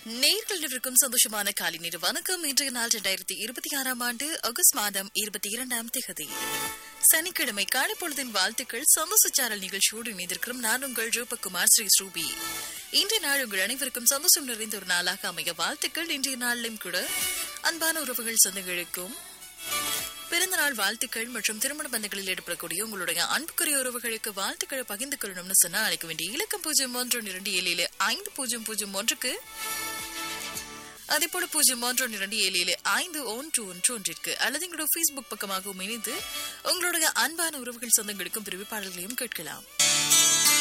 நேர்கள் இருக்கும் சந்தோஷமான காலை நேர வணக்கம் இன்றைய நாள் இரண்டாயிரத்தி இருபத்தி ஆறாம் ஆண்டு ஆகஸ்ட் மாதம் இருபத்தி இரண்டாம் திகதி சனிக்கிழமை காலைப்பொழுதின் வாழ்த்துக்கள் சந்தோஷ சாரல் நிகழ்ச்சியோடு இணைந்திருக்கிறோம் நான் உங்கள் ரூபகுமார் ஸ்ரீ ஸ்ரூபி இன்றைய நாள் உங்கள் அனைவருக்கும் சந்தோஷம் நிறைந்த ஒரு நாளாக அமைய வாழ்த்துக்கள் இன்றைய நாளிலும் கூட அன்பான உறவுகள் சொந்தங்களுக்கும் பிறந்தநாள் வாழ்த்துக்கள் மற்றும் திருமண பந்தங்களில் ஈடுபடக்கூடிய உங்களுடைய அன்புக்குரிய உறவுகளுக்கு வாழ்த்துக்களை பகிர்ந்து கொள்ளணும்னு சொன்னா அழைக்க வேண்டிய இலக்கம் பூஜ்ஜியம் ஒன்று இரண்டு ஏழு ஏழு ஐந்து பூஜ்ஜியம் பூஜ்ஜியம் ஒன்றுக்கு அதே போல பூஜ்ஜியம் ஒன்று இரண்டு ஏழு ஏழு ஐந்து ஒன்று ஒன்று ஒன்றிற்கு அல்லது எங்களோட ஃபேஸ்புக் பக்கமாகவும் இணைந்து உங்களுடைய அன்பான உறவுகள் சொந்தங்களுக்கும் பிரிவு பாடல்களையும் கேட்கலாம்